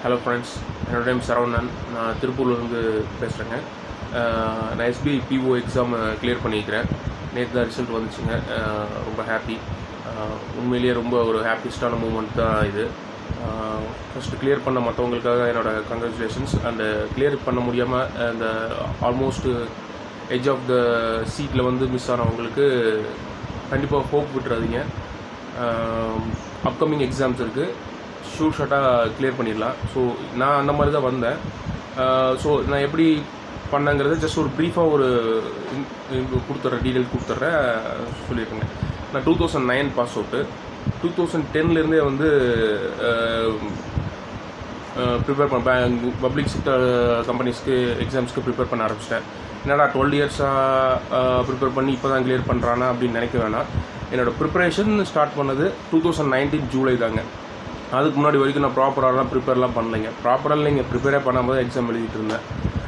hello friends என்னோட name Saravanan நான் திருப்பூர்லேருந்து பேசுகிறேங்க நான் எஸ்பிஐ பிஓ எக்ஸாம் கிளியர் பண்ணியிருக்கிறேன் நேற்று தான் ரிசல்ட் வந்துச்சுங்க அஹ் ரொம்ப ஹாப்பி உண்மையிலேயே ரொம்ப ஒரு ஹாப்பியஸ்டான மூமெண்ட் தான் இது ஃபஸ்ட்டு கிளியர் பண்ண மற்றவங்களுக்காக என்னோட கங்க்ராச்சுலேஷன்ஸ் அண்டு கிளியர் பண்ண முடியாமல் அந்த ஆல்மோஸ்ட் எட்ஜ் ஆஃப் த சீட்டில் வந்து மிஸ் ஆனவங்களுக்கு கண்டிப்பாக ஹோப் விட்டுறாதீங்க அப்கமிங் எக்ஸாம்ஸ் இருக்குது ஷூர் ஷார்ட்டாக கிளியர் பண்ணிடலாம் ஸோ நான் அந்த மாதிரி தான் வந்தேன் ஸோ நான் எப்படி பண்ணேங்கிறது ஜஸ்ட் ஒரு ப்ரீஃபாக ஒரு in- இது கொடுத்துட்றேன் டீட்டெயில் கொடுத்துட்றேன் சொல்லியிருக்கேங்க நான் two thousand nine pass out two thousand டென்லேருந்தே வந்து ப்ரிப்பேர் பண்ண பேங்க் பப்ளிக் செக்டர் கம்பெனிஸ்க்கு எக்ஸாம்ஸ்க்கு ப்ரிப்பேர் பண்ண ஆரம்பிச்சிட்டேன் என்னடா டுவெல் இயர்ஸாக ப்ரிப்பேர் பண்ணி இப்போ தான் கிளியர் பண்ணுறானா அப்படின்னு நினைக்க வேணாம் என்னோட ப்ரிப்பரேஷன் ஸ்டார்ட் பண்ணது டூ தௌசண்ட் நைன்டீன் ஜூலை தாங்க அதுக்கு முன்னாடி வரைக்கும் நான் ப்ராப்பராகலாம் ப்ரிப்பேர்லாம் பண்ணலைங்க ப்ராப்பராக இல்லைங்க ப்ரிப்பேரே பண்ணாமல் எக்ஸாம் எழுதிட்டு இருந்தேன்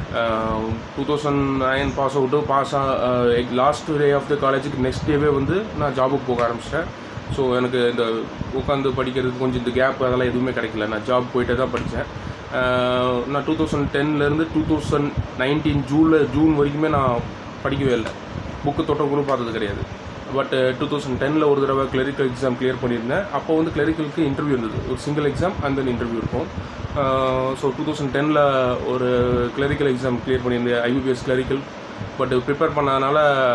two thousand nine pass out pass last day of the காலேஜுக்கு நெக்ஸ்ட் டேவே வந்து நான் ஜாபுக்கு போக ஆரம்பிச்சிட்டேன் ஸோ எனக்கு இந்த உட்காந்து படிக்கிறதுக்கு கொஞ்சம் இந்த கேப் அதெல்லாம் எதுவுமே கிடைக்கல நான் ஜாப் போயிட்டே தான் படித்தேன் நான் டூ தௌசண்ட் டென்லேருந்து டூ தௌசண்ட் நைன்டீன் ஜூனில் ஜூன் வரைக்குமே நான் படிக்கவே இல்லை புக்கு தொட்ட கூட பார்த்தது கிடையாது பட் டூ தௌசண்ட் டெனில் ஒரு தடவை கிளரிக்கல் எக்ஸாம் கிளியர் பண்ணியிருந்தேன் அப்போ வந்து கிளரிக்கலுக்கு இன்டர்வியூ இருந்தது ஒரு single exam and then interview இருக்கும் ஸோ டூ தௌசண்ட் டெனில் ஒரு கிளரிக்கல் எக்ஸாம் கிளியர் பண்ணியிருந்தேன் ஐபிபிஎஸ் கிளரிக்கல் பட் ப்ரிப்பேர் பண்ணதுனால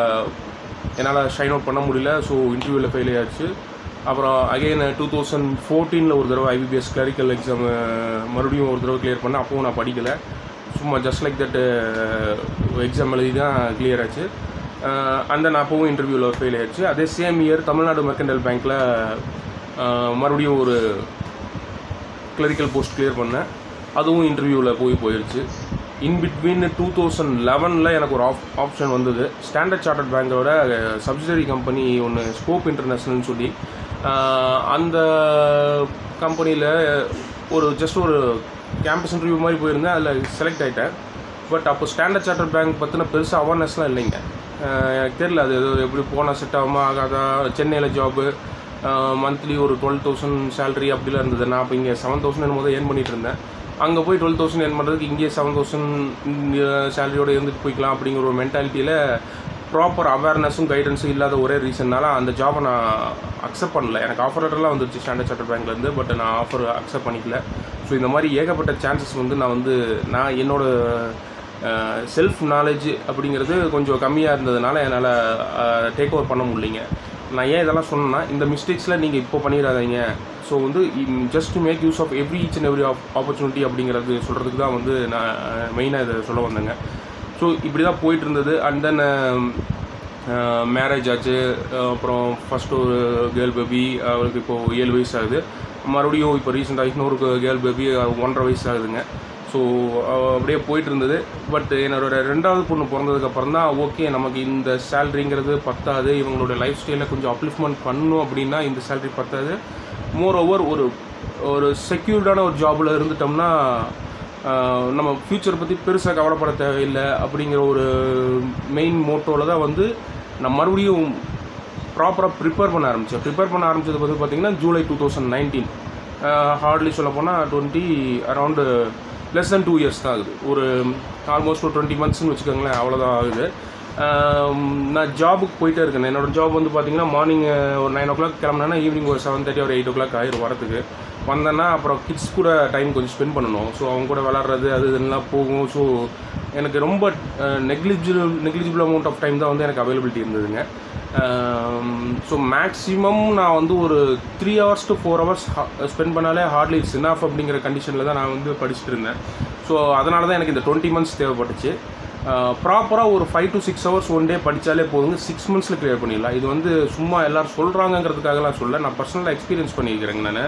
என்னால் ஷைன் அவுட் பண்ண முடியல ஸோ இன்டர்வியூவில் ஃபெயில் ஆயிடுச்சு அப்புறம் அகைன் டூ தௌசண்ட் ஃபோர்டீனில் ஒரு தடவை ஐபிபிஎஸ் கிளரிக்கல் எக்ஸாம் மறுபடியும் ஒரு தடவை கிளியர் பண்ணேன் அப்பவும் நான் படிக்கலை சும்மா ஜஸ்ட் லைக் தட் எக்ஸாம் எழுதி தான் கிளியர் ஆச்சு அண்ட் தென் அப்பவும் இன்டர்வியூவில் ஃபெயில் ஆயிடுச்சு அதே சேம் இயர் தமிழ்நாடு மெர்கண்டல் பேங்க்கில் மறுபடியும் ஒரு கிளரிக்கல் போஸ்ட் கிளியர் பண்ணேன் அதுவும் இன்டர்வியூவில் போய் போயிடுச்சு இன் பிட்வீன் டூ தௌசண்ட் லெவனில் எனக்கு ஒரு ஆப் ஆப்ஷன் வந்தது ஸ்டாண்டர்ட் சார்ட்டர்ட் பேங்கோட சப்சிடரி கம்பெனி ஒன்று ஸ்கோப் இன்டர்நேஷ்னல்னு சொல்லி ஆஹ், அந்த கம்பெனியில் ஒரு ஜஸ்ட் ஒரு கேம்பஸ் இன்டர்வியூ மாதிரி போயிருந்தேன் அதில் செலக்ட் ஆகிட்டேன் பட் அப்போ ஸ்டாண்டர்ட் சார்ட்டர்ட் பேங்க் பற்றின பெருசாக அவேர்னஸ்லாம் இல்லைங்க ஆஹ், எனக்கு தெரியல அது எது எப்படி போனால் செட் ஆகுமா ஆகாதா சென்னையில் ஜாபு மந்த்லி ஒரு டுவெல் தௌசண்ட் சேலரி அப்படிலாம் இருந்தது நான் அப்போ இங்கே செவன் தௌசண்ட் என்னமோ ஏர்ன் பண்ணிட்டு இருந்தேன் அங்கே போய் டுவெல் தௌசண்ட் ஏர்ன் பண்ணுறதுக்கு இங்கேயே செவன் தௌசண்ட் சேலரியோட இருந்துட்டு போய்க்கலாம் அப்படிங்கிற ஒரு மென்டாலிட்டியில் ப்ராப்பர் அவேர்னஸும் கைடன்ஸும் இல்லாத ஒரே ரீசன்னால அந்த ஜாபை நான் அக்செப்ட் பண்ணல எனக்கு ஆஃபர் லெட்டர்லாம் வந்துருச்சு ஸ்டாண்டர்ட் சார்ட்டர் பேங்க்லேருந்து பட் நான் ஆஃபர் அக்செப்ட் பண்ணிக்கல ஸோ இந்த மாதிரி ஏகப்பட்ட சான்சஸ் வந்து நான் வந்து நான் என்னோட செல்ஃப் நாலேஜ் அப்படிங்கிறது கொஞ்சம் கம்மியாக இருந்ததுனால என்னால் டேக் ஓவர் பண்ண முடியலைங்க நான் ஏன் இதெல்லாம் சொன்னேன்னா இந்த மிஸ்டேக்ஸில் நீங்கள் இப்போ பண்ணிடாதீங்க ஸோ வந்து just to make use of every each and every opportunity அப்படிங்கிறது சொல்கிறதுக்கு தான் வந்து நான் மெயினாக இதை சொல்ல வந்தேங்க ஸோ இப்படி தான் போயிட்டு இருந்தது அண்ட் தென் மேரேஜ் ஆச்சு அஹ் அப்புறம் ஃபஸ்ட்டு ஒரு கேர்ள் பேபி அவளுக்கு இப்போது ஏழு வயசு ஆகுது மறுபடியும் இப்போ ரீசெண்டாக இன்னொரு கேர்ள் பேபி ஒன்றரை வயசு ஆகுதுங்க ஸோ அப்படியே போயிட்டு இருந்தது பட் என்னோட ரெண்டாவது பொண்ணு பிறந்ததுக்கப்புறம் தான் ஓகே நமக்கு இந்த சேலரிங்கிறது பத்தாது இவங்களோட லைஃப் ஸ்டைலை கொஞ்சம் அப்லிஃப்ட்மெண்ட் பண்ணணும் அப்படின்னா இந்த சேலரி பத்தாது மோர் ஓவர் ஒரு ஒரு செக்யூர்டான ஒரு ஜாபில் இருந்துட்டோம்னா ஆஹ், நம்ம ஃப்யூச்சர் பற்றி பெருசாக கவலைப்பட தேவையில்லை அப்படிங்கிற ஒரு மெயின் மோட்டோவில் தான் வந்து நான் மறுபடியும் ப்ராப்பராக ப்ரிப்பேர் பண்ண ஆரம்பித்தேன் ப்ரிப்பேர் பண்ண ஆரம்பிச்சது வந்து பார்த்திங்கன்னா July two thousand nineteen hardly சொல்ல போனால் twenty around less than two years தான் ஆகுது ஒரு ஆல்மோஸ்ட் ஒரு டுவெண்ட்டி மந்த்ஸ்னு வச்சுக்கோங்களேன் அவ்வளோதான் ஆகுது ஆம், நான் ஜாபுக்கு போயிட்டே இருக்கேன் என்னோட ஜாப் வந்து பார்த்தீங்கன்னா மார்னிங் ஒரு நைன் ஓ கிளாக் கிளம்புனா ஈவினிங் ஒரு செவன் தேர்ட்டி ஒரு எயிட் ஓ கிளாக் ஆயிரும் வரதுக்கு வந்தேன்னா அப்புறம் கிட்ஸ் கூட டைம் கொஞ்சம் ஸ்பெண்ட் பண்ணணும் ஸோ அவங்க கூட விளாட்றது அது இதெல்லாம் போகும் ஸோ எனக்கு ரொம்ப negligible negligible amount of time தான் வந்து எனக்கு அவைலபிலிட்டி இருந்ததுங்க ஸோ மேக்ஸிமம் நான் வந்து ஒரு three hours to four hours spend பண்ணாலே ஹார்ட்லி இட்ஸ் இனாஃப் அப்படிங்கிற கண்டிஷனில் தான் நான் வந்து படிச்சுட்டு இருந்தேன் ஸோ அதனால தான் எனக்கு இந்த டுவெண்ட்டி மந்த்ஸ் தேவைப்பட்டுச்சு ப்ராப்பராக ஒரு five to six hours one day படித்தாலே போதுங்க சிக்ஸ் மந்த்ஸில் கிளியர் பண்ணிடலாம் இது வந்து சும்மா எல்லோரும் சொல்கிறாங்கங்கிறதுக்காகலாம் சொல்ல நான் பர்சனலாக எக்ஸ்பீரியன்ஸ் பண்ணியிருக்கிறேங்க நான்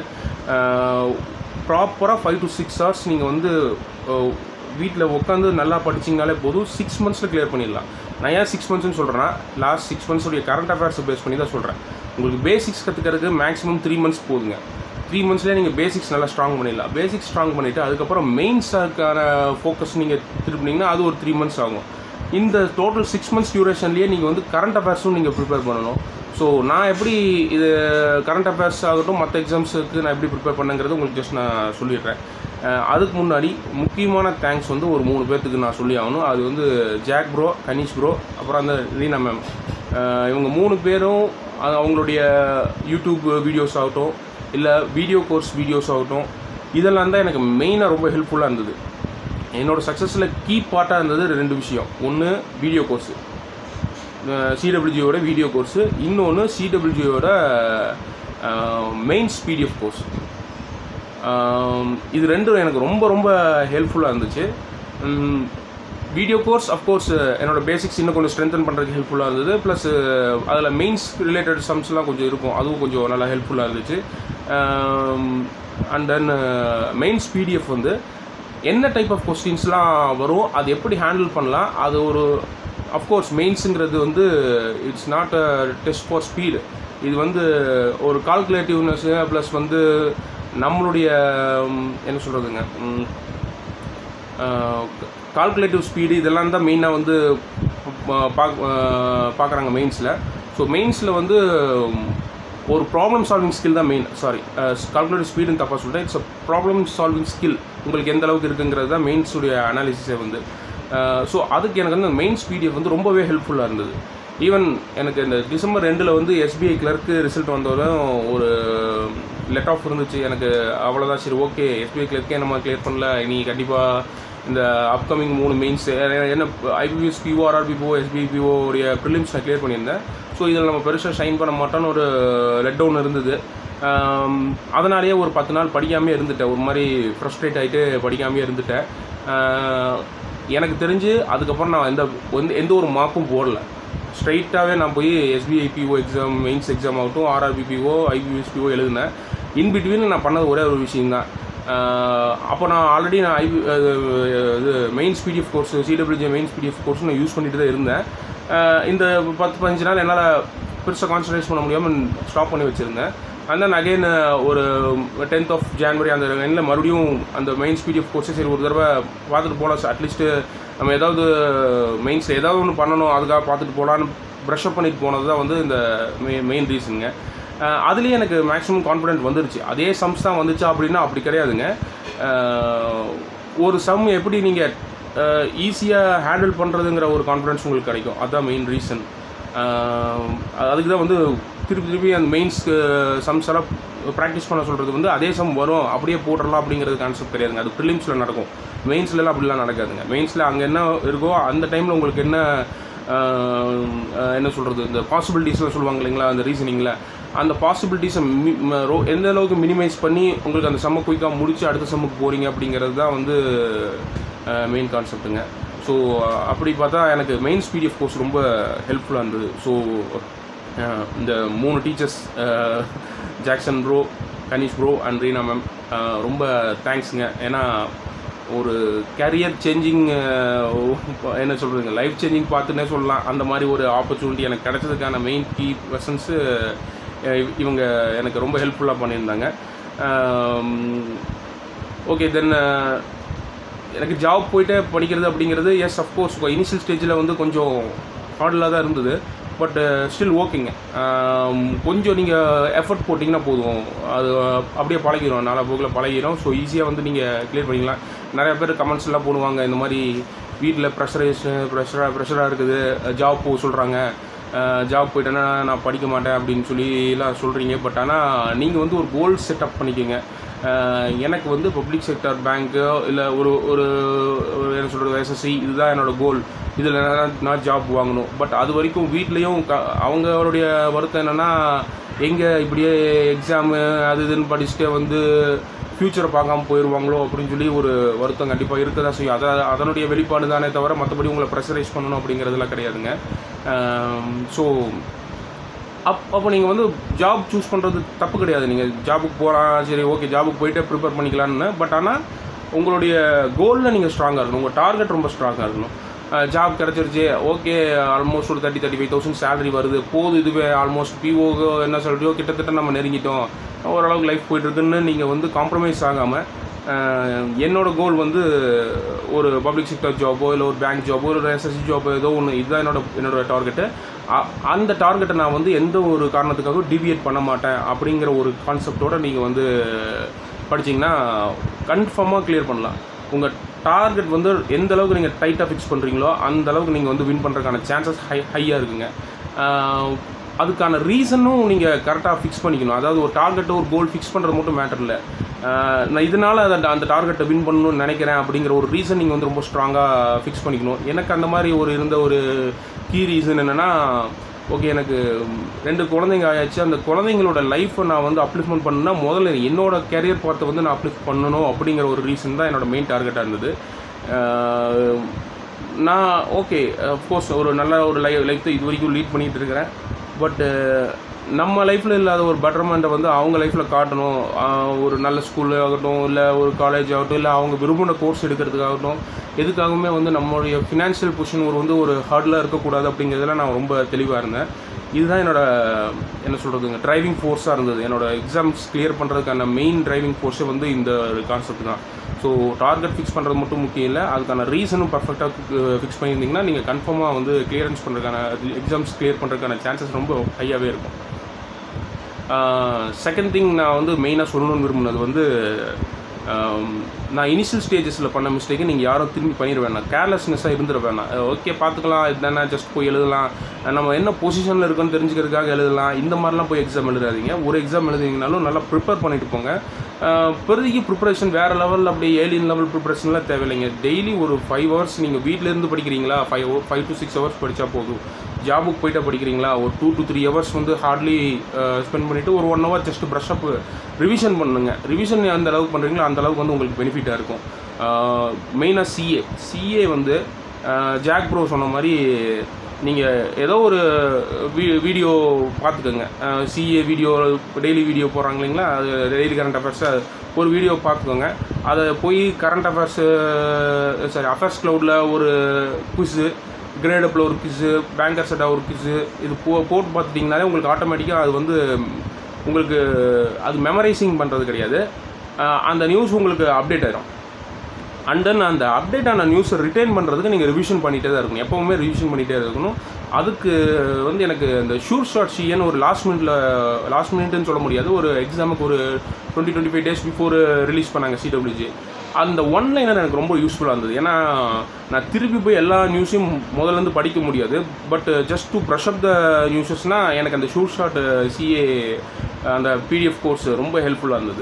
ப்ராப்பராக ஃபைவ் டு சிக்ஸ் ஹவர்ஸ் நீங்கள் வந்து வீட்டில் உட்காந்து நல்லா படிச்சிங்கனாலே போதும் சிக்ஸ் மந்த்ஸில் கிளியர் பண்ணிடலாம் நான் ஏன் சிக்ஸ் மந்த்ஸ்னு சொல்கிறேன்னா லாஸ்ட் சிக்ஸ் மந்த்ஸுடைய கரண்ட் அஃபேர்ஸை பேஸ் பண்ணி தான் சொல்கிறேன் உங்களுக்கு பேசிக்ஸ் கற்றுக்கிறதுக்கு மேக்ஸிமம் த்ரீ மந்த்ஸ் போதுங்க த்ரீ மந்த்ஸ்லேயே நீங்கள் பேசிக்ஸ் நல்லா ஸ்ட்ராங் பண்ணிடலாம் பேசிக்ஸ் ஸ்ட்ராங் பண்ணிவிட்டு அதுக்கப்புறம் மெயின்ஸுக்கான ஃபோக்கஸ் நீங்கள் திருப்பினீங்கன்னா அது ஒரு த்ரீ மந்த்ஸ் ஆகும் இந்த டோட்டல் சிக்ஸ் மந்த்ஸ் டியூரேஷன்லேயே நீங்கள் வந்து கரண்ட் அஃபேர்ஸும் நீங்கள் ப்ரிப்பேர் பண்ணணும் ஸோ நான் எப்படி இது கரண்ட் அஃபேர்ஸ் ஆகட்டும் மற்ற எக்ஸாம்ஸுக்கு நான் எப்படி ப்ரிப்பேர் பண்ணேங்கிறது உங்களுக்கு ஜஸ்ட் நான் சொல்லிடுறேன் அஹ் அதுக்கு முன்னாடி முக்கியமான தேங்க்ஸ் வந்து ஒரு மூணு பேர்த்துக்கு நான் சொல்லி ஆகணும் அது வந்து ஜாக் ப்ரோ கனிஷ் ப்ரோ அப்புறம் அந்த ரீனா மேம் இவங்க மூணு பேரும் அது அவங்களுடைய யூடியூப் வீடியோஸ் ஆகட்டும் இல்லை வீடியோ கோர்ஸ் வீடியோஸ் ஆகட்டும் இதெல்லாம் தான் எனக்கு மெயினாக ரொம்ப ஹெல்ப்ஃபுல்லாக இருந்தது என்னோட சக்ஸஸில் கீ பார்ட்டாக இருந்தது ரெண்டு விஷயம் ஒன்று வீடியோ கோர்ஸு சிடபிள்யூஜியோட வீடியோ கோர்ஸு இன்னொன்று சிடபிள்யூஜியோட மெயின்ஸ் பிடிஎஃப் கோர்ஸ் இது ரெண்டும் எனக்கு ரொம்ப ரொம்ப ஹெல்ப்ஃபுல்லாக இருந்துச்சு வீடியோ கோர்ஸ் அஃப்கோர்ஸ் என்னோட பேசிக்ஸ் இன்னும் கொஞ்சம் ஸ்ட்ரென்தன் பண்ணுறதுக்கு ஹெல்ப்ஃபுல்லாக இருந்தது ப்ளஸ் அதில் மெயின்ஸ் ரிலேட்டட் சம்ஸ்லாம் கொஞ்சம் இருக்கும் அதுவும் கொஞ்சம் நல்லா ஹெல்ப்ஃபுல்லாக இருந்துச்சு அண்ட் தென் மெயின்ஸ் பிடிஎஃப் வந்து என்ன டைப் ஆஃப் கொஸ்டின்ஸ்லாம் வரும் அது எப்படி ஹேண்டில் பண்ணலாம் அது ஒரு அஃப்கோர்ஸ் மெயின்ஸுங்கிறது வந்து it's not a test for speed இது வந்து ஒரு கால்குலேட்டிவ்னஸ் ப்ளஸ் வந்து நம்மளுடைய ம், என்ன சொல்கிறதுங்க கால்குலேட்டிவ் ஸ்பீடு இதெல்லாம் தான் மெயினாக வந்து பார்க்குறாங்க மெயின்ஸில் ஸோ மெயின்ஸில் வந்து ம், ஒரு ப்ராப்ளம் சால்விங் ஸ்கில் தான் மெயின் சாரி கால்குலேட்டிவ் ஸ்பீடுன்னு தப்பாக சொல்லிட்டேன் it's a problem solving skill உங்களுக்கு எந்த அளவுக்கு இருக்குங்கிறது தான் மெயின்ஸுடைய அனாலிசிஸே வந்து ஸோ அதுக்கு எனக்கு வந்து மெயின்ஸ் பிடிஎஃப் வந்து ரொம்பவே ஹெல்ப்ஃபுல்லாக இருந்தது ஈவன் எனக்கு இந்த டிசம்பர் ரெண்டில் வந்து எஸ்பிஐ கிளர்க்கு ரிசல்ட் வந்ததும் ஒரு லெட் ஆஃப் இருந்துச்சு எனக்கு அவ்வளோதான் சரி ஓகே எஸ்பிஐ கிளர்க்கே நம்ம கிளியர் பண்ணல இனி கண்டிப்பாக இந்த அப்கமிங் மூணு மெயின்ஸ் என்ன ஐபிஎஸ் பிஓ ஆர்ஆர்பிஓ எஸ்பிபிஓ உடைய ப்ரிலிம்ஸ் நான் கிளியர் பண்ணியிருந்தேன் ஸோ இதில் நம்ம பெருசாக ஷைன் பண்ண மாட்டோம்னு ஒரு லெட் டவுன் இருந்தது ஆம், அதனாலேயே ஒரு பத்து நாள் படிக்காமே இருந்துட்டேன் ஒரு மாதிரி ஃப்ரஸ்ட்ரேட் ஆகிட்டு படிக்காமே இருந்துட்டேன் ஆஹ், எனக்கு தெரிஞ்சு அதுக்கப்புறம் நான் எந்த எந்த எந்த ஒரு மார்க்கும் போடல ஸ்ட்ரைட்டாகவே நான் போய் SBI PO exam mains exam ஆகட்டும் ஆர்ஆர்பிபிஓ ஐபிஎஸ்பிஓ எழுதினேன் இன் பிட்வீன் நான் பண்ணது ஒரே ஒரு விஷயம்தான் அப்போ நான் ஆல்ரெடி நான் ஐபி இது mains PDF course CWJ mains PDF course நான் யூஸ் பண்ணிட்டு தான் இருந்தேன் ஆஹ் இந்த பத்து பதினஞ்சு நாள் என்னால் பெருசாக கான்சன்ட்ரேட் பண்ண முடியாமல் ஸ்டாப் பண்ணி வச்சுருந்தேன் அண்ட் தென் அகைன் ஒரு டென்த் ஆஃப் ஜான்வரி அந்த எண்ணில் மறுபடியும் அந்த மெயின்ஸ் பிடிஎஃப் கோர்ஸை சரி ஒரு தடவை பார்த்துட்டு போகலாம் அட்லீஸ்ட்டு நம்ம ஏதாவது மெயின்ஸில் ஏதாவது ஒன்று பண்ணணும் அதுக்காக பார்த்துட்டு போகலான்னு ப்ரஷ் அப் பண்ணிட்டு போனது தான் வந்து இந்த மெயின் ரீசனுங்க அதுலேயே எனக்கு மேக்ஸிமம் கான்ஃபிடென்ட் வந்துருச்சு அதே சம்ஸ் தான் வந்துச்சா அப்படின்னா அப்படி கிடையாதுங்க அஹ், ஒரு சம் எப்படி நீங்கள் ஈஸியாக ஹேண்டில் பண்ணுறதுங்கிற ஒரு கான்ஃபிடன்ஸ் உங்களுக்கு கிடைக்கும் அதுதான் மெயின் ரீசன் அதுக்கு தான் வந்து திருப்பி திருப்பி அந்த மெயின்ஸ் சம்ஸ் எல்லாம் ப்ராக்டிஸ் பண்ண சொல்கிறது வந்து அதே சம் வரும் அப்படியே போட்டுடலாம் அப்படிங்கிறது கான்செப்ட் கிடையாதுங்க அது ப்ரிலிம்ஸில் நடக்கும் மெயின்ஸ்லலாம் அப்படிலாம் நடக்காதுங்க மெயின்ஸில் அங்கே என்ன இருக்கோ அந்த டைமில் உங்களுக்கு என்ன ஆஹ், ஆஹ், என்ன சொல்கிறது இந்த பாசிபிலிட்டிஸ்லாம் சொல்லுவாங்க இல்லைங்களா அந்த ரீசனிங்கில் அந்த பாசிபிலிட்டிஸை எந்த அளவுக்கு மினிமைஸ் பண்ணி உங்களுக்கு அந்த செம்ம குயிக்காக முடிச்சு அடுத்த செம்முக்கு போகிறீங்க அப்படிங்கிறது தான் வந்து மெயின் கான்செப்ட்டுங்க ஸோ அப்படி பார்த்தா எனக்கு மெயின்ஸ் பிடிஎஃப் கோர்ஸ் ரொம்ப ஹெல்ப்ஃபுல்லாக இருந்தது ஸோ இந்த மூணு teachers Jackson bro Kanish bro and Reena ma'am ரொம்ப தேங்க்ஸுங்க ஏன்னா ஒரு கேரியர் சேஞ்சிங் என்ன சொல்கிறதுங்க லைஃப் சேஞ்சிங் பார்த்துன்னே சொல்லலாம் அந்த மாதிரி ஒரு ஆப்பர்ச்சுனிட்டி எனக்கு கிடைச்சதுக்கான மெயின் கீ பர்சன்ஸு இவங்க எனக்கு ரொம்ப ஹெல்ப்ஃபுல்லாக பண்ணியிருந்தாங்க ஓகே தென் எனக்கு ஜாப் போயிட்டு படிக்கிறது அப்படிங்கிறது எஸ் அஃப்கோர்ஸ் இனிஷியல் ஸ்டேஜில் வந்து கொஞ்சம் ஹார்டில் தான் இருந்தது பட் ஸ்டில் ஓகேங்க கொஞ்சம் நீங்கள் எஃபர்ட் போட்டிங்கன்னா போதும் அது அப்படியே பழகிடும் நாலா போக்கில் பழகிடும் ஸோ ஈஸியாக வந்து நீங்கள் கிளியர் பண்ணிக்கலாம் நிறைய பேர் கமெண்ட்ஸ் எல்லாம் போடுவாங்க இந்த மாதிரி வீட்டில் ப்ரெஷரைஸ் ப்ரெஷராக ப்ரெஷராக இருக்குது ஜாப் போக சொல்கிறாங்க ஜாப் போயிட்டேன்னா நான் படிக்க மாட்டேன் அப்படின்னு சொல்லிலாம் சொல்கிறீங்க பட் ஆனால் நீங்கள் வந்து ஒரு கோல் செட்டப் பண்ணிக்கோங்க அஹ் எனக்கு வந்து பப்ளிக் செக்டர் பேங்க்கு இல்லை ஒரு ஒரு ஒரு என்ன சொல்கிறது எஸ்எஸ்சி இதுதான் என்னோட கோல் இதில் நான் நான் ஜாப் வாங்கணும் பட் அது வரைக்கும் வீட்லேயும் க அவங்களுடைய வருத்தம் என்னென்னா எங்கே இப்படியே எக்ஸாமு அது இதுன்னு படிச்சுட்டே வந்து ஃப்யூச்சரை பார்க்காம போயிடுவாங்களோ அப்படின்னு சொல்லி ஒரு வருத்தம் கண்டிப்பாக இருக்க தான் செய்யும் அதை அதனுடைய வெளிப்பாடு தானே தவிர மற்றபடி உங்களை ப்ரெஷரைஸ் பண்ணணும் அப்படிங்கிறதுலாம் கிடையாதுங்க ஸோ அப் அப்போ நீங்கள் வந்து ஜாப் சூஸ் பண்ணுறது தப்பு கிடையாது நீங்கள் ஜாபுக்கு போகலாம் சரி ஓகே ஜாபுக்கு போயிட்டே ப்ரிப்பேர் பண்ணிக்கலான்னு பட் ஆனால் உங்களுடைய கோலில் நீங்கள் ஸ்ட்ராங்காக இருக்கணும் உங்கள் டார்கெட் ரொம்ப ஸ்ட்ராங்காக இருக்கணும் ஜாப் கிடச்சிருச்சு ஓகே ஆல்மோஸ்ட் ஒரு thirty thirty five thousand salary வருது போதும் இதுவே ஆல்மோஸ்ட் பிஓ என்ன சொல்றியோ கிட்டத்தட்ட நம்ம நெருங்கிட்டோம் ஓரளவுக்கு லைஃப் போயிட்டுருக்குன்னு நீங்கள் வந்து காம்ப்ரமைஸ் ஆகாமல் என்னோட கோல் வந்து ஒரு பப்ளிக் செக்டர் ஜாபோ இல்லை ஒரு பேங்க் ஜாபோ ஒரு எஸ்எஸ்சி ஜாபோ ஏதோ ஒன்று இதுதான் என்னோட என்னோட டார்கெட்டு அந்த டார்கெட்டை நான் வந்து எந்த ஒரு காரணத்துக்காகவும் டிவியேட் பண்ண மாட்டேன் அப்படிங்கிற ஒரு கான்செப்டோட நீங்கள் வந்து படிச்சிங்கன்னா கன்ஃபார்மாக கிளியர் பண்ணலாம் உங்கள் டார்கெட் வந்து எந்த அளவுக்கு நீங்கள் டைட்டாக ஃபிக்ஸ் பண்ணுறீங்களோ அந்த அளவுக்கு நீங்கள் வந்து வின் பண்ணுறதுக்கான சான்சஸ் ஹை ஹையாக இருக்குங்க ஆஹ் அதுக்கான ரீசனும் நீங்கள் கரெக்டாக ஃபிக்ஸ் பண்ணிக்கணும் அதாவது ஒரு டார்கெட்டை ஒரு கோல் ஃபிக்ஸ் பண்ணுறது மட்டும் மேட்டர் இல்லை ஆஹ் நான் இதனால் அதை அந்த டார்கெட்டை வின் பண்ணணும்னு நினைக்கிறேன் அப்படிங்கிற ஒரு ரீசன் நீங்கள் வந்து ரொம்ப ஸ்ட்ராங்காக ஃபிக்ஸ் பண்ணிக்கணும் எனக்கு அந்த மாதிரி ஒரு இருந்த ஒரு கீ ரீசன் என்னென்னா ஓகே எனக்கு ரெண்டு குழந்தைங்க ஆயாச்சு அந்த குழந்தைங்களோட லைஃப்பை நான் வந்து அப்ளிஃப்மெண்ட் பண்ணணும்னா முதல்ல என்னோட கேரியர் பார்த்தை வந்து நான் அப்ளிஃப்ட் பண்ணணும் அப்படிங்கிற ஒரு ரீசன் தான் என்னோட மெயின் டார்கெட்டாக இருந்தது ஆஹ் நான் ஓகே அஃப்கோர்ஸ் ஒரு நல்ல ஒரு லை லைஃப் இது வரைக்கும் லீட் பண்ணிகிட்டு இருக்கிறேன் பட்டு நம்ம லைஃப்பில் இல்லாத ஒரு பெட்டர்மெண்ட்டை வந்து அவங்க லைஃப்பில் காட்டணும் ஆஹ் ஒரு நல்ல ஸ்கூல் ஆகட்டும் இல்லை ஒரு காலேஜ் ஆகட்டும் இல்லை அவங்க விரும்பின கோர்ஸ் எடுக்கிறதுக்காகட்டும் எதுக்காகவுமே வந்து நம்மளுடைய ஃபினான்ஷியல் பொசிஷன் ஒரு வந்து ஒரு ஹார்டில் இருக்கக்கூடாது அப்படிங்கிறதுல நான் ரொம்ப தெளிவாக இருந்தேன் இதுதான் என்னோட என்ன சொல்கிறதுங்க டிரைவிங் ஃபோர்ஸாக இருந்தது என்னோட எக்ஸாம்ஸ் கிளியர் பண்ணுறதுக்கான மெயின் டிரைவிங் ஃபோர்ஸே வந்து இந்த கான்செப்ட் தான் ஸோ டார்கெட் ஃபிக்ஸ் பண்ணுறது மட்டும் முக்கியம் இல்லை அதுக்கான ரீசனும் பர்ஃபெக்டாக ஃபிக்ஸ் பண்ணியிருந்தீங்கன்னா நீங்கள் கன்ஃபார்மாக வந்து கிளியரன்ஸ் பண்ணுறதுக்கான எக்ஸாம்ஸ் கிளியர் பண்ணுறதுக்கான சான்சஸ் ரொம்ப ஹையாகவே இருக்கும் செகண்ட் திங் நான் வந்து மெயினாக சொல்லணும்னு விரும்பினது வந்து ஆம், நான் இனிஷியல் ஸ்டேஜஸில் பண்ண மிஸ்டேக்கை நீங்கள் யாரும் திரும்பி பண்ணிட வேணாம் கேர்லெஸ்னஸாக இருந்துட வேணாம் ஓகே பார்த்துக்கலாம் இதுதானே ஜஸ்ட் போய் எழுதலாம் நம்ம என்ன பொசிஷனில் இருக்கோன்னு தெரிஞ்சுக்கிறதுக்காக எழுதலாம் இந்த மாதிரிலாம் போய் எக்ஸாம் எழுதாதீங்க ஒரு எக்ஸாம் எழுதிங்கனாலும் நல்லா ப்ரிப்பேர் பண்ணிட்டு போங்க ஆஹ், பெருதிக்கு ப்ரிப்பரேஷன் வேறு லெவலில் அப்படியே ஏலியன் லெவல் ப்ரிப்பரேஷன்லாம் தேவையில்லைங்க டெய்லி ஒரு ஃபைவ் ஹவர்ஸ் நீங்கள் வீட்டிலேருந்து படிக்கிறீங்களா five five to six hours படித்தா போதும் ஜாபுக்கு போயிட்டா படிக்கிறீங்களா ஒரு டூ டு த்ரீ ஹவர்ஸ் வந்து ஹார்ட்லி ஸ்பெண்ட் பண்ணிவிட்டு ஒரு one hour just brush up revision பண்ணுங்க ரிவிஷன் எந்த அளவுக்கு பண்ணுறீங்களோ அந்த அளவுக்கு வந்து உங்களுக்கு பெனிஃபிட்டாக இருக்கும் மெயினாக சிஏ சிஏ வந்து ஜாக் ப்ரோ சொன்ன மாதிரி நீங்கள் ஏதோ ஒரு வீ வீடியோ பார்த்துக்கோங்க சிஏ வீடியோ டெய்லி வீடியோ போடுறாங்க இல்லைங்களா அது டெய்லி கரண்ட் அஃபேர்ஸை ஒரு வீடியோ பார்த்துக்கோங்க அதை போய் கரண்ட் அஃபேர்ஸு சாரி அஃபேர்ஸ் க்ளவுடில் ஒரு குவிஸு கிரேடப்பில் ஒரு கிஸ்ஸு பேங்கர் செட்டாக ஒரு கிஸ்ஸு இது போ போட்டு பார்த்துட்டிங்கனாலே உங்களுக்கு ஆட்டோமேட்டிக்காக அது வந்து உங்களுக்கு அது மெமரைசிங் பண்ணுறது கிடையாது ஆஹ் அந்த நியூஸ் உங்களுக்கு அப்டேட் ஆயிரும் அண்ட் தென் அந்த அப்டேட் ஆன நியூஸை ரிட்டைன் பண்ணுறதுக்கு நீங்கள் ரிவிஷன் பண்ணிகிட்டே தான் இருக்கணும் எப்போவுமே ரிவிஷன் பண்ணிகிட்டே இருக்கணும் அதுக்கு வந்து எனக்கு இந்த ஷூர் ஷார்ட் ஷீன்னு ஒரு லாஸ்ட் மினிட்ல லாஸ்ட் மினிட்னு சொல்ல முடியாது ஒரு எக்ஸாமுக்கு ஒரு twenty twenty five days before release பண்ணாங்க சிடபிள்யூஜி அந்த ஒன் லைனர் எனக்கு ரொம்ப யூஸ்ஃபுல்லாக இருந்தது ஏன்னா நான் திருப்பி போய் எல்லா நியூஸையும் முதல்ல இருந்து படிக்க முடியாது but just to brush up the நியூஸஸ்னால் எனக்கு அந்த ஷூர் ஷார்ட் சிஏ அந்த பிடிஎஃப் கோர்ஸ் ரொம்ப ஹெல்ப்ஃபுல்லாக இருந்தது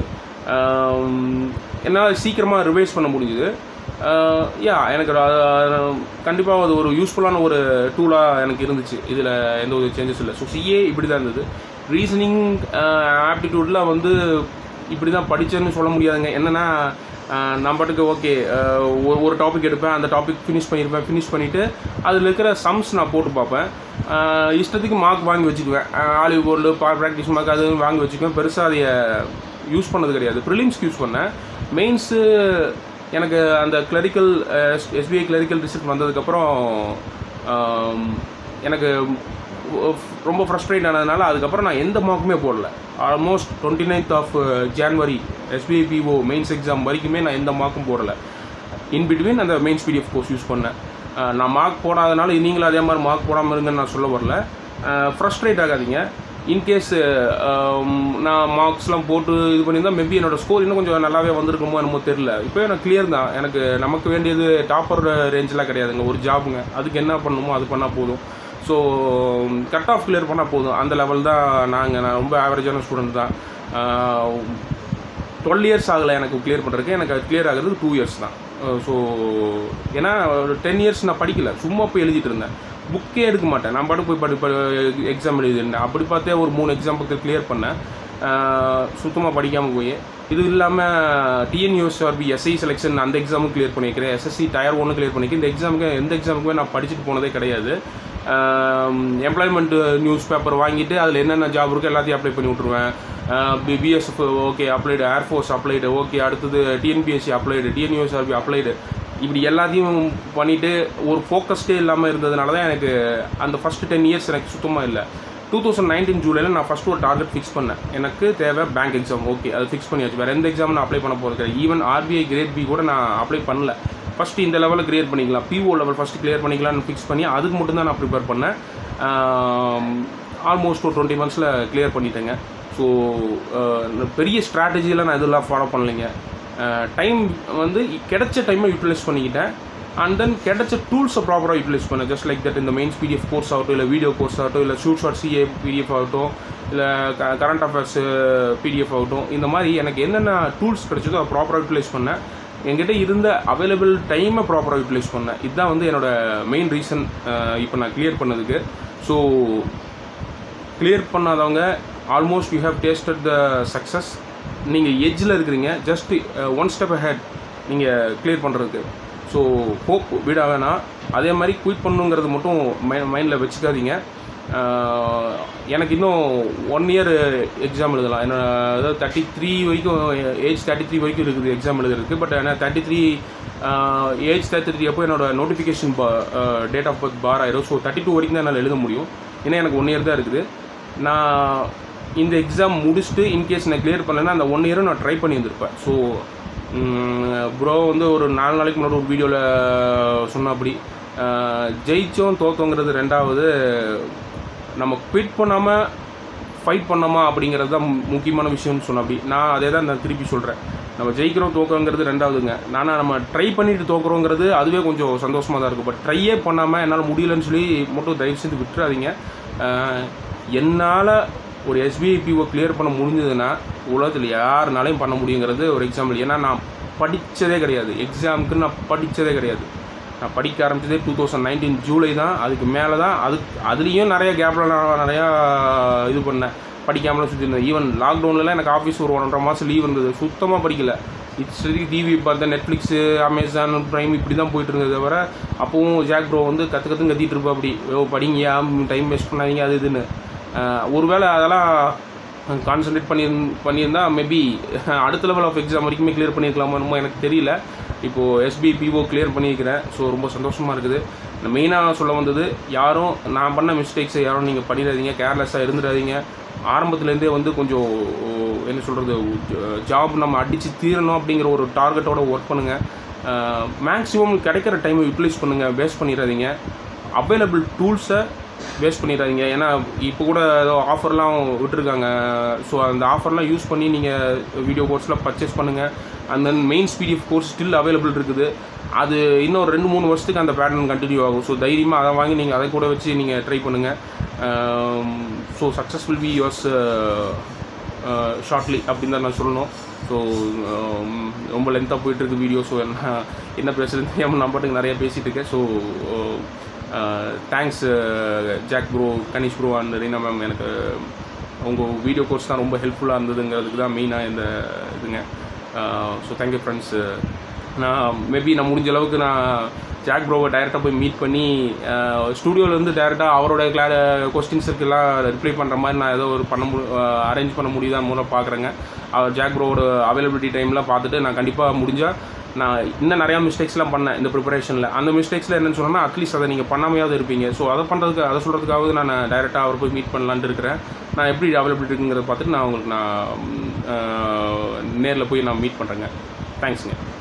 என்னால் சீக்கிரமாக ரிவைஸ் பண்ண முடிஞ்சுது யா எனக்கு கண்டிப்பாக அது ஒரு யூஸ்ஃபுல்லான ஒரு டூலாக எனக்கு இருந்துச்சு இதில் எந்த ஒரு சேஞ்சஸ் இல்லை ஸோ சிஏ இப்படி தான் இருந்தது ரீசனிங் ஆப்டிடியூட்லாம் வந்து இப்படி தான் படித்தேன்னு சொல்ல முடியாதுங்க என்னென்னா நான் பாட்டுக்கு ஓகே ஒரு டாபிக் எடுப்பேன் அந்த டாபிக் ஃபினிஷ் பண்ணியிருப்பேன் ஃபினிஷ் பண்ணிவிட்டு அதில் இருக்கிற சம்ஸ் நான் போட்டு பார்ப்பேன் ஆஹ் இஷ்டத்துக்கு மார்க் வாங்கி வச்சுக்குவேன் ஆலிவ் போர்டு பா ப்ராக்டிஸ் மார்க் அது வாங்கி வச்சுக்குவேன் பெருசாக அதை யூஸ் பண்ணது கிடையாது ப்ரிலிம்ஸ்க்கு யூஸ் பண்ணேன் மெயின்ஸு எனக்கு அந்த கிளரிக்கல் எஸ்பிஐ கிளரிக்கல் ரிசல்ட் வந்ததுக்கப்புறம் ஆம், எனக்கு ரொம்ப ஃப்ரஸ்ட்ரேட் ஆனதுனால அதுக்கப்புறம் நான் எந்த மார்க்குமே போடல almost twenty ninth of January SBI PO mains exam வரைக்குமே நான் எந்த மார்க்கும் போடலை இன் பிட்வீன் அந்த மெயின்ஸ் பிடிஎஃப் கோர்ஸ் யூஸ் பண்ணேன் அஹ் நான் மார்க் போடாதனால நீங்களும் அதே மாதிரி மார்க் போடாமல் இருங்கன்னு நான் சொல்ல வரல ஃப்ரஸ்ட்ரேட் ஆகாதீங்க இன்கேஸ் நான் மார்க்ஸ்லாம் போட்டு இது பண்ணியிருந்தா மேபி என்னோட ஸ்கோர் இன்னும் கொஞ்சம் நல்லாவே வந்திருக்குமோ என்னமோ தெரில இப்போ எனக்கு கிளியர் தான் எனக்கு நமக்கு வேண்டியது டாப்பர் ரேஞ்செலாம் கிடையாதுங்க ஒரு ஜாபுங்க அதுக்கு என்ன பண்ணணுமோ அது பண்ணால் போதும் ஸோ கட் ஆஃப் கிளியர் பண்ணால் போதும் அந்த லெவல் தான் நாங்கள் நான் ரொம்ப ஆவரேஜான ஸ்டூடெண்ட் தான் டுவெல் இயர்ஸ் ஆகலை எனக்கு கிளியர் பண்ணுறதுக்கு எனக்கு அது கிளியர் ஆகிறதுக்கு டூ இயர்ஸ் தான் ஸோ ஏன்னா ஒரு டென் இயர்ஸ் நான் படிக்கல சும்மா போய் எழுதிட்டு இருந்தேன் புக்கே எடுக்க மாட்டேன் நான் பாட்டு போய் படி எக்ஸாம் எழுதிருந்தேன் அப்படி பார்த்தே ஒரு மூணு எக்ஸாமுக்கு கிளியர் பண்ணேன் சுத்தமாக படிக்காமல் போய் இது இல்லாமல் டிஎன்யூஎஸ்ஆர்பி எஸ்ஐ செலெக்ஷன் அந்த எக்ஸாமும் கிளியர் பண்ணியிருக்கிறேன் எஸ்எஸ்சி டயர் ஒன்று கிளியர் பண்ணியிருக்கேன் இந்த எக்ஸாமுக்கு எந்த எக்ஸாமுக்குமே நான் படிச்சுட்டு போனதே கிடையாது எம்ப்ளாய்மெண்ட் நியூஸ் பேப்பர் வாங்கிட்டு அதில் என்னென்ன ஜாப் இருக்கோ எல்லாத்தையும் அப்ளை பண்ணி விட்ருவேன் BSF okay applied air force applied okay அடுத்தது டிஎன்பிஎஸ்சி அப்ளைடு டிஎன்யூஎஸ்ஆர்பி அப்ளைடு இப்படி எல்லாத்தையும் பண்ணிவிட்டு ஒரு ஃபோக்கஸ்டே இல்லாமல் இருந்ததுனால தான் எனக்கு அந்த ஃபஸ்ட்டு டென் இயர்ஸ் எனக்கு சுத்தமாக இல்லை டூ தௌசண்ட் நைன்டீன் ஜூலையில் நான் ஃபஸ்ட்டு ஒரு டார்கெட் ஃபிக்ஸ் பண்ணேன் எனக்கு தேவை பேங்க் எக்ஸாம் ஓகே அது ஃபிக்ஸ் பண்ணியாச்சு வேறு எந்த எக்ஸாம் நான் அப்ளை பண்ண போகிறது கிடையாது ஈவன் ஆர்பிஐ கிரேட் பி கூட நான் அப்ளை பண்ணல ஃபஸ்ட்டு இந்த லெவலில் கிளியர் பண்ணிக்கலாம் பிஓ லெவல் ஃபஸ்ட்டு கிளியர் பண்ணிக்கலாம்னு ஃபிக்ஸ் பண்ணி அதுக்கு மட்டும் தான் நான் ப்ரிப்பேர் பண்ணேன் ஆல்மோஸ்ட் ஒரு டுவெண்ட்டி மந்த்ஸில் கிளியர் பண்ணிட்டேங்க ஸோ பெரிய ஸ்ட்ராட்டஜியெலாம் நான் இதெல்லாம் ஃபாலோ பண்ணலைங்க டைம் வந்து கிடைச்ச டைமை யூட்டிலைஸ் பண்ணிக்கிட்டேன் அண்ட் தென் கிடைச்ச டூல்ஸை ப்ராப்பராக யூட்டிலைஸ் பண்ணேன் ஜஸ்ட் லைக் தட் இந்த மெயின்ஸ் பிடிஎஃப் கோர்ஸ் ஆகட்டும் இல்லை வீடியோ கோர்ஸ் ஆகட்டும் இல்லை ஷூட் ஷார்ட் சிஏ பிடிஎஃப் ஆகட்டும் இல்லை க கரண்ட் அஃபேர்ஸ் பிடிஎஃப் ஆகட்டும் இந்த மாதிரி எனக்கு என்னென்ன டூல்ஸ் கிடைச்சதோ அதை ப்ராப்பராக யூட்டிலைஸ் பண்ணேன் என்கிட்ட இருந்த அவைலபிள் டைமை ப்ராப்பராக யூட்டிலைஸ் பண்ணேன் இதுதான் வந்து என்னோட மெயின் ரீசன் இப்போ நான் கிளியர் பண்ணதுக்கு ஸோ கிளியர் பண்ணாதவங்க almost you have tasted the success நீங்கள் எட்ஜில் இருக்கிறீங்க ஜஸ்ட் ஒன் ஸ்டெப் ஹெட் நீங்கள் கிளியர் பண்ணுறதுக்கு ஸோ ஹோப் விட வேணாம் அதே மாதிரி குயிட் பண்ணுங்கிறது மட்டும் மை மைண்டில் வச்சுக்காதீங்க ஆஹ் எனக்கு இன்னும் ஒன் இயர் எக்ஸாம் எழுதலாம் என்ன அதாவது தேர்ட்டி த்ரீ வரைக்கும் ஏஜ் தேர்ட்டி த்ரீ வரைக்கும் இருக்குது எக்ஸாம் எழுதுறதுக்கு பட் ஆனால் thirty three age thirty three அப்போ என்னோட notification date of birth bar ஆயிரும் ஸோ தேர்ட்டி டூ வரைக்கும் தான் என்னால் எழுத முடியும் ஏன்னா எனக்கு ஒன் இயர் தான் இருக்குது நான் இந்த எக்ஸாம் முடிச்சுட்டு இன்கேஸ் நான் கிளியர் பண்ணலைன்னா அந்த ஒன் இயரும் நான் ட்ரை பண்ணி வந்திருப்பேன் ஸோ ப்ரோ வந்து ஒரு நாலு நாளைக்கு முன்னாடி ஒரு வீடியோவில் சொன்னாப்படி ஜெயிச்சோம் தோத்தோங்கிறது ரெண்டாவது நம்ம குவிட் பண்ணாமல் ஃபைட் பண்ணோமா அப்படிங்கிறது தான் மு- முக்கியமான விஷயம்னு சொன்னாப்படி நான் அதே தான் நான் திருப்பி சொல்கிறேன் நம்ம ஜெயிக்கிறோம் தோக்கங்கிறது ரெண்டாவதுங்க நானா நம்ம ட்ரை பண்ணிட்டு தோக்குறோங்கிறது அதுவே கொஞ்சம் சந்தோஷமாக தான் இருக்கும் பட் ட்ரையே பண்ணாமல் என்னால் முடியலன்னு சொல்லி மட்டும் தயவு செஞ்சு விட்டுறாதீங்க என்னால் ஒரு எஸ்பிஐ பிஓ கிளியர் பண்ண முடிஞ்சதுன்னா உலகத்தில் யாருனாலையும் பண்ண முடியுங்கிறது ஒரு எக்ஸாம்பிள் ஏன்னா நான் படித்ததே கிடையாது எக்ஸாமுக்கு நான் படித்ததே கிடையாது நான் படிக்க ஆரம்பிச்சதே டூ தௌசண்ட் நைன்டீன் ஜூலை தான் அதுக்கு மேலே தான் அது அதுலேயும் நிறைய கேப்பில் நான் நிறையா இது பண்ணேன் படிக்காமலாம் சுற்றிருந்தேன் ஈவன் லாக்டவுன்லலாம் எனக்கு ஆஃபீஸ் ஒரு ஒன்றரை மாதம் லீவ் இருந்தது சுத்தமாக படிக்கல இட்ஸ்க்கு டிவி பார்த்தேன் நெட்ஃப்ளிக்ஸு அமேசான் ப்ரைம் இப்படி தான் போயிட்டு இருந்தது தவிர அப்பவும் ஜாக் ப்ரோ வந்து கற்று கற்று கத்திட்டு இருப்பா அப்படி ஓ படிங்கயா டைம் வேஸ்ட் பண்ணாதீங்க அது இதுன்னு ஆஹ் ஒருவேளை அதெல்லாம் கான்சென்ட்ரேட் பண்ணி பண்ணியிருந்தா மேபி அடுத்த லெவல் ஆஃப் எக்ஸாம் வரைக்குமே கிளியர் பண்ணியிருக்கலாமோ என்னமோ எனக்கு தெரியல இப்போது எஸ்பி பிஓ கிளியர் பண்ணியிருக்கிறேன் ஸோ ரொம்ப சந்தோஷமாக இருக்குது மெயினாக சொல்ல வந்தது யாரும் நான் பண்ண மிஸ்டேக்ஸை யாரும் நீங்கள் பண்ணிடாதீங்க கேர்லெஸ்ஸாக இருந்துடாதீங்க ஆரம்பத்துலேருந்தே வந்து கொஞ்சம் என்ன சொல்கிறது ஜாப் நம்ம அடித்து தீரணும் அப்படிங்கிற ஒரு டார்கெட்டோட ஒர்க் பண்ணுங்கள் மேக்ஸிமம் கிடைக்கிற டைமை யூட்டிலைஸ் பண்ணுங்கள் வேஸ்ட் பண்ணிடாதீங்க அவைலபிள் டூல்ஸை வேஸ்ட் பண்ணிடாதீங்க ஏன்னா இப்போ கூட ஏதோ ஆஃபர்லாம் விட்டுருக்காங்க ஸோ அந்த ஆஃபர்லாம் யூஸ் பண்ணி நீங்கள் வீடியோ கோர்ஸ்லாம் பர்ச்சேஸ் பண்ணுங்கள் and then mains PDF course still available இருக்குது அது இன்னும் ரெண்டு மூணு வருஷத்துக்கு அந்த பேட்டர்ன் கண்டினியூ ஆகும் ஸோ தைரியமாக அதை வாங்கி நீங்கள் அதை கூட வச்சு நீங்கள் ட்ரை பண்ணுங்கள் so successful be yours shortly அப்படின்னு தான் நான் சொல்லணும் ஸோ ரொம்ப லென்த்தாக போயிட்டுருக்கு வீடியோ ஸோ என்ன என்ன பேசுறது தெரியாமல் நான் பாட்டுக்கு நிறைய பேசிகிட்டு இருக்கேன் so thanks Jack bro Kanish bro and Reena ma'am எனக்கு உங்கள் வீடியோ கோர்ஸ் தான் ரொம்ப ஹெல்ப்ஃபுல்லாக இருந்ததுங்கிறதுக்கு தான் மெயினாக இந்த இதுங்க ஸோ தேங்க்யூ ஃப்ரெண்ட்ஸ் நான் மேபி நான் முடிஞ்ச அளவுக்கு நான் ஜாக் ப்ரோவை டைரெக்டாக போய் மீட் பண்ணி ஸ்டூடியோலேருந்து டைரெக்டாக அவரோட கிளா கொஸ்டின்ஸுக்கெல்லாம் ரிப்ளை பண்ணுற மாதிரி நான் ஏதோ ஒரு பண்ண மு அரேஞ்ச் பண்ண முடியுதான்னு மூலம் பார்க்குறேங்க அவர் ஜாக் ப்ரோவோட அவைலபிலிட்டி டைம்லாம் பார்த்துட்டு நான் கண்டிப்பாக முடிஞ்சால் நான் இன்னும் நிறையா மிஸ்டேக்ஸ்லாம் பண்ணேன் இந்த ப்ரிப்பரேஷனில் அந்த மிஸ்டேக்ஸில் என்னென்னு சொன்னால் அட்லீஸ்ட் அதை நீங்கள் பண்ணாமையாவது இருப்பீங்க ஸோ அதை பண்ணுறதுக்கு அதை சொல்கிறதுக்காவது நான் டைரெக்டாக அவர் போய் மீட் பண்ணலான்ட்டு இருக்கிறேன் நான் எப்படி அவைலபிலிட்டி இருக்குங்கிறத பார்த்துட்டு நான் உங்களுக்கு நான் நேரில் போய் நான் மீட் பண்ணுறேங்க தேங்க்ஸுங்க